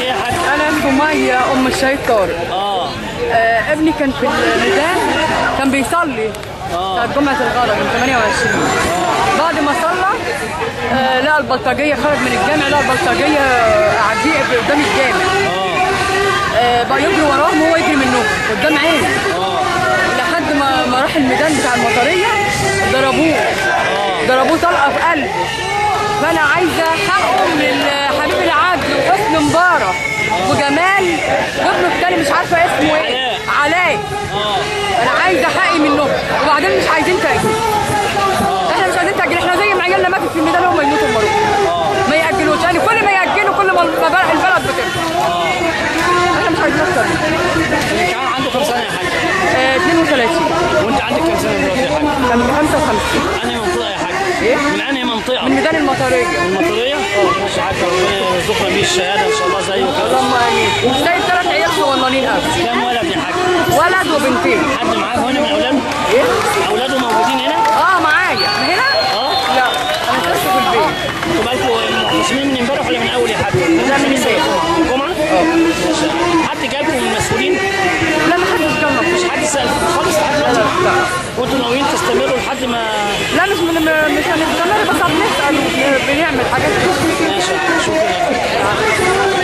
ايه يا حاج؟ انا ام سمية ام الشهيد طارق اه آه ابني كان في الميدان كان بيصلي بتاعت جمعة الغرب من 28 بعد ما صلى آه لقى البلطجية خرج من الجامع لقى البلطجية قاعدين قدام الجامع آه بقى يجري وراهم وهو يجري منهم قدام عينه لحد ما ما راح الميدان بتاع المطرية ضربوه ضربوه طلقة في قلبه فأنا عايزة حقه من حبيب العدل وحسن مبارك وجمال وابنه التاني مش عارفة اسمه ايه علاء انا عايزه حقي منهم وبعدين مش عايزين تاجيل احنا مش عايزين تاجيل احنا زي ما عيالنا ماتت في الميدان هم يموتوا المرة ما ياجلوش يعني كل ما ياجلوا كل ما البلد البلد بتنفع احنا مش عايزين اكتر من كده. اللي كان عنده كام سنه يا حاج؟ آه، 32 وانت عندك كام سنه دلوقتي يا حاج؟ كان 55 انهي منطقه يا حاج؟ ايه؟ من انهي منطقه؟ من ميدان المطريه المطريه؟ ماشي يا حاج ربنا يرزقنا بيه الشهاده ان شاء الله زيه كده اللهم امين زي ثلاث عيال صغننين قوي كام ولد يا حاج؟ ولد وبنتين حد معاك هنا من اولاده؟ ايه؟ اولاده موجودين هنا؟ اه معايا من هنا؟ اه لا انا كنت في البيت انتوا بقالكوا معتصمين من امبارح ولا من اول يا حاج؟ لا، من امبارح. الجمعه؟ اه حد جابكم من المسؤولين؟ لا ما حدش جنب مش حد سال خالص لحد لا دلوقتي؟ لا وانتوا ناويين تستمروا لحد ما لا مش من مش هنستمر بس بنسال بنعمل حاجات ماشي شكرا